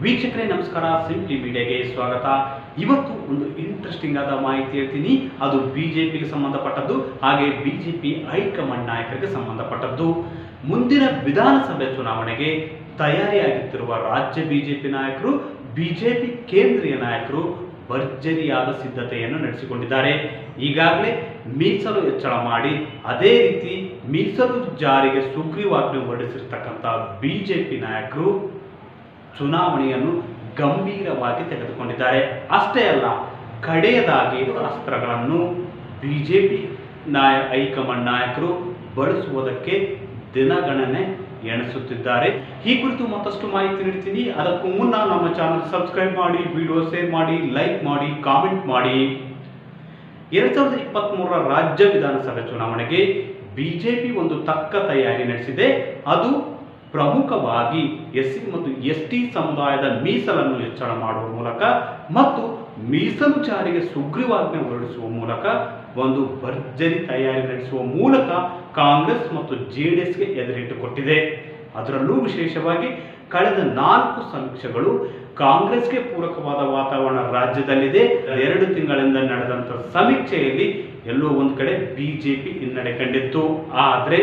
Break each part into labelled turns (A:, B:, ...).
A: ವೀಕ್ಷಕರೇ ನಮಸ್ಕಾರ ಸಿಂಪ್ಲಿ ಮೀಡಿಯಾಗೆ ಸ್ವಾಗತ ಇವತ್ತು ಒಂದು ಇಂಟ್ರೆಸ್ಟಿಂಗ್ ಆದ ಮಾಹಿತಿ ಹೇಳ್ತೀನಿ ಅದು ಬಿಜೆಪಿಗೆ ಸಂಬಂಧಪಟ್ಟದ್ದು ಹಾಗೆ ಬಿಜೆಪಿ ಹೈಕಮಾಂಡ್ ನಾಯಕರಿಗೆ ಸಂಬಂಧಪಟ್ಟದ್ದು ಮುಂದಿನ ವಿಧಾನಸಭೆ ಚುನಾವಣೆಗೆ ತಯಾರಿಯಾಗುತ್ತಿರುವ ರಾಜ್ಯ ಬಿಜೆಪಿ ನಾಯಕರು ಬಿಜೆಪಿ ಕೇಂದ್ರೀಯ ನಾಯಕರು ಭರ್ಜರಿಯಾದ ಸಿದ್ಧತೆಯನ್ನು ನಡೆಸಿಕೊಂಡಿದ್ದಾರೆ ಈಗಾಗಲೇ ಮೀಸಲು ಹೆಚ್ಚಳ ಮಾಡಿ ಅದೇ ರೀತಿ ಮೀಸಲು ಜಾರಿಗೆ ಸುಗ್ರೀವಾಜ್ಞೆ ಹೊರಡಿಸಿರ್ತಕ್ಕಂಥ ಬಿಜೆಪಿ ನಾಯಕರು ಚುನಾವಣೆಯನ್ನು ಗಂಭೀರವಾಗಿ ತೆಗೆದುಕೊಂಡಿದ್ದಾರೆ ಅಷ್ಟೇ ಅಲ್ಲ ಕಡೆಯದಾಗಿ ಅಸ್ತ್ರಗಳನ್ನು ಬಿಜೆಪಿ ನಾಯ ಹೈಕಮಾಂಡ್ ನಾಯಕರು ಬಳಸುವುದಕ್ಕೆ ದಿನಗಣನೆ ಎಣಿಸುತ್ತಿದ್ದಾರೆ ಈ ಕುರಿತು ಮತ್ತಷ್ಟು ಮಾಹಿತಿ ನೀಡ್ತೀನಿ ಅದಕ್ಕೂ ಮುನ್ನ ನಮ್ಮ ಚಾನಲ್ ಸಬ್ಸ್ಕ್ರೈಬ್ ಮಾಡಿ ವಿಡಿಯೋ ಶೇರ್ ಮಾಡಿ ಲೈಕ್ ಮಾಡಿ ಕಾಮೆಂಟ್ ಮಾಡಿ ಎರಡ್ ಸಾವಿರದ ಇಪ್ಪತ್ತ್ ಮೂರರ ರಾಜ್ಯ ವಿಧಾನಸಭೆ ಚುನಾವಣೆಗೆ ಬಿಜೆಪಿ ಒಂದು ತಕ್ಕ ತಯಾರಿ ನಡೆಸಿದೆ ಅದು ಪ್ರಮುಖವಾಗಿ ಎಸ್ ಸಿ ಮತ್ತು ಎಸ್ ಟಿ ಸಮುದಾಯದ ಮೀಸಲನ್ನು ಹೆಚ್ಚಳ ಮಾಡುವ ಮೂಲಕ ಮತ್ತು ಮೀಸಲು ಜಾರಿಗೆ ಸುಗ್ರೀವಾಜ್ಞೆ ಹೊರಡಿಸುವ ಮೂಲಕ ಒಂದು ಭರ್ಜರಿ ತಯಾರಿ ನಡೆಸುವ ಮೂಲಕ ಕಾಂಗ್ರೆಸ್ ಮತ್ತು ಜೆ ಡಿ ಎಸ್ಗೆ ಎದುರಿಟ್ಟು ಕೊಟ್ಟಿದೆ ಅದರಲ್ಲೂ ವಿಶೇಷವಾಗಿ ಕಳೆದ ನಾಲ್ಕು ಸಮೀಕ್ಷೆಗಳು ಕಾಂಗ್ರೆಸ್ಗೆ ಪೂರಕವಾದ ವಾತಾವರಣ ರಾಜ್ಯದಲ್ಲಿದೆ ಎರಡು ತಿಂಗಳಿಂದ ನಡೆದಂತ ಸಮೀಕ್ಷೆಯಲ್ಲಿ ಎಲ್ಲೋ ಒಂದು ಕಡೆ ಬಿಜೆಪಿ ಹಿನ್ನಡೆ ಕಂಡಿತ್ತು ಆದರೆ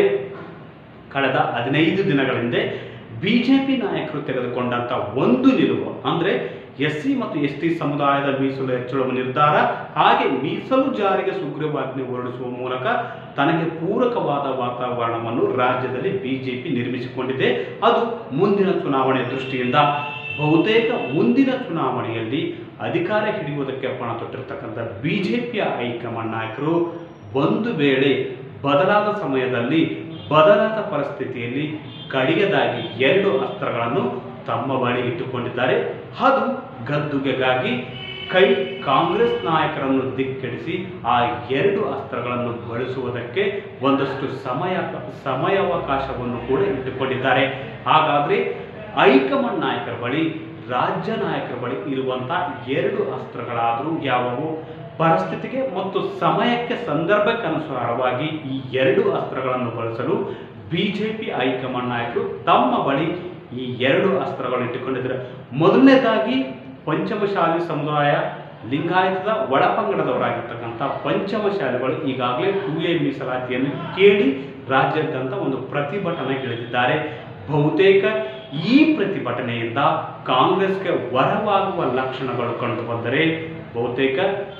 A: ಕಳೆದ ಹದಿನೈದು ದಿನಗಳ ಹಿಂದೆ ಬಿಜೆಪಿ ನಾಯಕರು ತೆಗೆದುಕೊಂಡಂತ ಒಂದು ನಿಲುವು ಅಂದ್ರೆ ಎಸ್ ಸಿ ಮತ್ತು ಎಸ್ ಟಿ ಸಮುದಾಯದ ಮೀಸಲು ಹೆಚ್ಚಳುವ ನಿರ್ಧಾರ ಹಾಗೆ ಮೀಸಲು ಜಾರಿಗೆ ಸುಗ್ರೀವಾಜ್ಞೆ ಹೊರಡಿಸುವ ಮೂಲಕ ತನಗೆ ಪೂರಕವಾದ ವಾತಾವರಣವನ್ನು ರಾಜ್ಯದಲ್ಲಿ ಬಿಜೆಪಿ ನಿರ್ಮಿಸಿಕೊಂಡಿದೆ ಅದು ಮುಂದಿನ ಚುನಾವಣೆ ದೃಷ್ಟಿಯಿಂದ ಬಹುತೇಕ ಮುಂದಿನ ಚುನಾವಣೆಯಲ್ಲಿ ಅಧಿಕಾರ ಹಿಡಿಯುವುದಕ್ಕೆ ಪಣ ತೊಟ್ಟಿರ್ತಕ್ಕಂಥ ಬಿಜೆಪಿಯ ಹೈಕಮಾಂಡ್ ನಾಯಕರು ಒಂದು ವೇಳೆ ಬದಲಾದ ಸಮಯದಲ್ಲಿ ಬದಲಾದ ಪರಿಸ್ಥಿತಿಯಲ್ಲಿ ಕಡಿಯದಾಗಿ ಎರಡು ಅಸ್ತ್ರಗಳನ್ನು ತಮ್ಮ ಬಳಿ ಇಟ್ಟುಕೊಂಡಿದ್ದಾರೆ ಅದು ಗದ್ದುಗೆಗಾಗಿ ಕೈ ಕಾಂಗ್ರೆಸ್ ನಾಯಕರನ್ನು ದಿಕ್ಕೆಡಿಸಿ ಆ ಎರಡು ಅಸ್ತ್ರಗಳನ್ನು ಬಳಸುವುದಕ್ಕೆ ಒಂದಷ್ಟು ಸಮಯ ಸಮಯಾವಕಾಶವನ್ನು ಕೂಡ ಇಟ್ಟುಕೊಂಡಿದ್ದಾರೆ ಹಾಗಾದ್ರೆ ಹೈಕಮಾಂಡ್ ನಾಯಕರ ಬಳಿ ರಾಜ್ಯ ನಾಯಕರ ಬಳಿ ಇರುವಂತಹ ಎರಡು ಅಸ್ತ್ರಗಳಾದರೂ ಯಾವುವು ಪರಿಸ್ಥಿತಿಗೆ ಮತ್ತು ಸಮಯಕ್ಕೆ ಸಂದರ್ಭಕ್ಕೆ ಅನುಸಾರವಾಗಿ ಈ ಎರಡು ಅಸ್ತ್ರಗಳನ್ನು ಬಳಸಲು ಬಿಜೆಪಿ ಹೈಕಮಾಂಡ್ ನಾಯಕರು ತಮ್ಮ ಬಳಿ ಈ ಎರಡು ಅಸ್ತ್ರಗಳನ್ನು ಇಟ್ಟುಕೊಂಡಿದ್ದಾರೆ ಮೊದಲನೇದಾಗಿ ಪಂಚಮಶಾಲಿ ಸಮುದಾಯ ಲಿಂಗಾಯತದ ಒಳಪಂಗಡದವರಾಗಿರ್ತಕ್ಕಂಥ ಪಂಚಮಶಾಲಿಗಳು ಈಗಾಗಲೇ ಟು ಎ ಮೀಸಲಾತಿಯನ್ನು ಕೇಳಿ ರಾಜ್ಯಾದ್ಯಂತ ಒಂದು ಪ್ರತಿಭಟನೆಗಿಳಿದಿದ್ದಾರೆ ಬಹುತೇಕ ಈ ಪ್ರತಿಭಟನೆಯಿಂದ ಕಾಂಗ್ರೆಸ್ಗೆ ವರವಾಗುವ ಲಕ್ಷಣಗಳು ಕಂಡು ಬಂದರೆ ಬಹುತೇಕ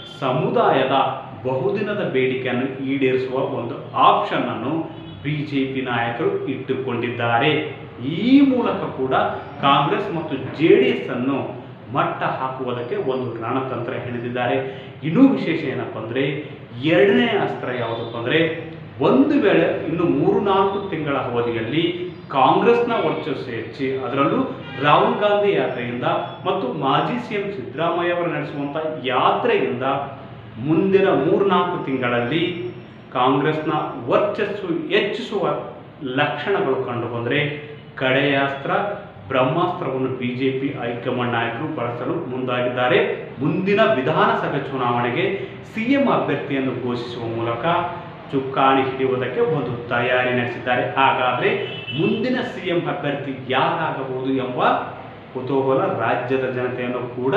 A: ಸಮುದಾಯದ ಬಹುದಿನದ ಬೇಡಿಕೆಯನ್ನು ಈಡೇರಿಸುವ ಒಂದು ಆಪ್ಷನ್ ಅನ್ನು ಬಿಜೆಪಿ ನಾಯಕರು ಇಟ್ಟುಕೊಂಡಿದ್ದಾರೆ ಈ ಮೂಲಕ ಕೂಡ ಕಾಂಗ್ರೆಸ್ ಮತ್ತು ಜೆ ಡಿ ಎಸ್ ಅನ್ನು ಮಟ್ಟ ಹಾಕುವುದಕ್ಕೆ ಒಂದು ರಣತಂತ್ರ ಹಿಡಿದಿದ್ದಾರೆ ಇನ್ನೂ ವಿಶೇಷ ಏನಪ್ಪ ಅಂದರೆ ಎರಡನೇ ಅಸ್ತ್ರ ಯಾವುದಪ್ಪ ಅಂದರೆ ಒಂದು ವೇಳೆ ಇನ್ನು ಮೂರು ನಾಲ್ಕು ತಿಂಗಳ ಅವಧಿಯಲ್ಲಿ ಕಾಂಗ್ರೆಸ್ನ ವರ್ಚಸ್ಸು ಹೆಚ್ಚಿ ಅದರಲ್ಲೂ ರಾಹುಲ್ ಗಾಂಧಿ ಯಾತ್ರೆಯಿಂದ ಮತ್ತು ಮಾಜಿ ಸಿ ಎಂ ಸಿದ್ದರಾಮಯ್ಯ ಅವರು ನಡೆಸುವಂಥ ಯಾತ್ರೆಯಿಂದ ಮುಂದಿನ ಮೂರ್ನಾಲ್ಕು ತಿಂಗಳಲ್ಲಿ ಕಾಂಗ್ರೆಸ್ನ ವರ್ಚಸ್ಸು ಹೆಚ್ಚಿಸುವ ಲಕ್ಷಣಗಳು ಕಂಡುಬಂದರೆ ಕಡೆಯ ಅಸ್ತ್ರ ಬ್ರಹ್ಮಾಸ್ತ್ರವನ್ನು ಬಿಜೆಪಿ ಹೈಕಮಾಂಡ್ ನಾಯಕರು ಬಳಸಲು ಮುಂದಾಗಿದ್ದಾರೆ ಮುಂದಿನ ವಿಧಾನಸಭೆ ಚುನಾವಣೆಗೆ ಸಿಎಂ ಅಭ್ಯರ್ಥಿಯನ್ನು ಘೋಷಿಸುವ ಮೂಲಕ ಚುಕ್ಕಾಣಿ ಹಿಡಿಯುವುದಕ್ಕೆ ಒಂದು ತಯಾರಿ ನಡೆಸಿದ್ದಾರೆ ಹಾಗಾದರೆ ಮುಂದಿನ ಸಿಎಂ ಅಭ್ಯರ್ಥಿ ಯಾರಾಗಬಹುದು ಎಂಬ ಕುತೂಹಲ ರಾಜ್ಯದ ಜನತೆಯನ್ನು ಕೂಡ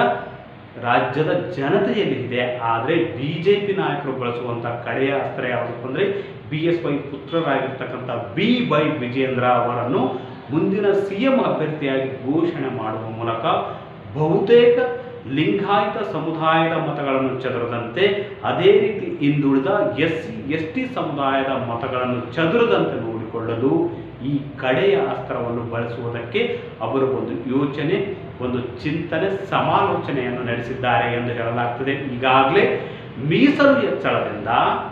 A: ರಾಜ್ಯದ ಜನತೆಯಲ್ಲಿ ಇದೆ ಆದರೆ ಬಿ ಜೆ ಪಿ ನಾಯಕರು ಬಳಸುವಂಥ ಕಡೆಯ ಅಸ್ತ್ರ ಯಾವುದಪ್ಪ ಅಂದರೆ ಬಿ ಎಸ್ ವೈ ಪುತ್ರರಾಗಿರ್ತಕ್ಕಂಥ ಬಿ ವೈ ವಿಜೇಂದ್ರ ಅವರನ್ನು ಮುಂದಿನ ಸಿ ಎಂ ಅಭ್ಯರ್ಥಿಯಾಗಿ ಘೋಷಣೆ ಮಾಡುವ ಮೂಲಕ ಬಹುತೇಕ ಲಿಂಗಾಯತ ಸಮುದಾಯದ ಮತಗಳನ್ನು ಚದುರದಂತೆ ಅದೇ ರೀತಿ ಹಿಂದುಳಿದ ಎಸ್ ಸಿ ಎಸ್ ಟಿ ಸಮುದಾಯದ ಮತಗಳನ್ನು ಚದುರದಂತೆ ನೋಡಿಕೊಳ್ಳಲು ಈ ಕಡೆಯ ಅಸ್ತ್ರವನ್ನು ಬಳಸುವುದಕ್ಕೆ ಅವರು ಒಂದು ಯೋಚನೆ ಒಂದು ಚಿಂತನೆ ಸಮಾಲೋಚನೆಯನ್ನು ನಡೆಸಿದ್ದಾರೆ ಎಂದು ಹೇಳಲಾಗ್ತದೆ ಈಗಾಗಲೇ ಮೀಸಲು ಹೆಚ್ಚಳದಿಂದ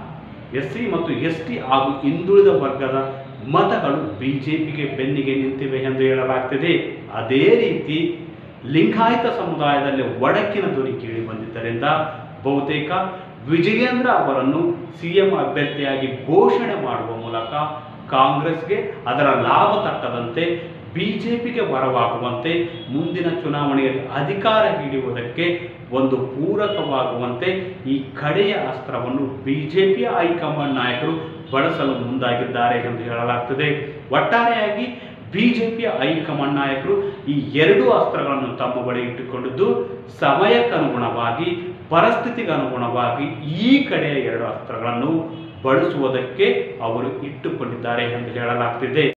A: ಎಸ್ ಸಿ ಮತ್ತು ಎಸ್ ಟಿ ಹಾಗೂ ಹಿಂದುಳಿದ ವರ್ಗದ ಮತಗಳು ಬಿಜೆಪಿಗೆ ಬೆನ್ನಿಗೆ ನಿಂತಿವೆ ಎಂದು ಹೇಳಲಾಗ್ತಿದೆ ಅದೇ ರೀತಿ ಲಿಂಗಾಯತ ಸಮುದಾಯದಲ್ಲಿ ಒಡಕಿನ ಧ್ವನಿ ಕೇಳಿ ಬಂದಿದ್ದರಿಂದ ಬಹುತೇಕ ವಿಜಯೇಂದ್ರ ಅವರನ್ನು ಸಿಎಂ ಅಭ್ಯರ್ಥಿಯಾಗಿ ಘೋಷಣೆ ಮಾಡುವ ಮೂಲಕ ಕಾಂಗ್ರೆಸ್ಗೆ ಅದರ ಲಾಭ ತಕ್ಕದಂತೆ ಬಿಜೆಪಿಗೆ ವರವಾಗುವಂತೆ ಮುಂದಿನ ಚುನಾವಣೆಯಲ್ಲಿ ಅಧಿಕಾರ ಹಿಡಿಯುವುದಕ್ಕೆ ಒಂದು ಪೂರಕವಾಗುವಂತೆ ಈ ಕಡೆಯ ಅಸ್ತ್ರವನ್ನು ಬಿಜೆಪಿಯ ಹೈಕಮಾಂಡ್ ನಾಯಕರು ಬಳಸಲು ಮುಂದಾಗಿದ್ದಾರೆ ಎಂದು ಹೇಳಲಾಗ್ತದೆ ಒಟ್ಟಾರೆಯಾಗಿ ಬಿಜೆಪಿಯ ಹೈಕಮಾಂಡ್ ನಾಯಕರು ಈ ಎರಡು ಅಸ್ತ್ರಗಳನ್ನು ತಮ್ಮ ಬಳಿ ಇಟ್ಟುಕೊಂಡಿದ್ದು ಸಮಯಕ್ಕನುಗುಣವಾಗಿ ಪರಿಸ್ಥಿತಿಗೆ ಅನುಗುಣವಾಗಿ ಈ ಕಡೆಯ ಎರಡು ಅಸ್ತ್ರಗಳನ್ನು ಬಳಸುವುದಕ್ಕೆ ಅವರು ಇಟ್ಟುಕೊಂಡಿದ್ದಾರೆ ಎಂದು ಹೇಳಲಾಗ್ತಿದೆ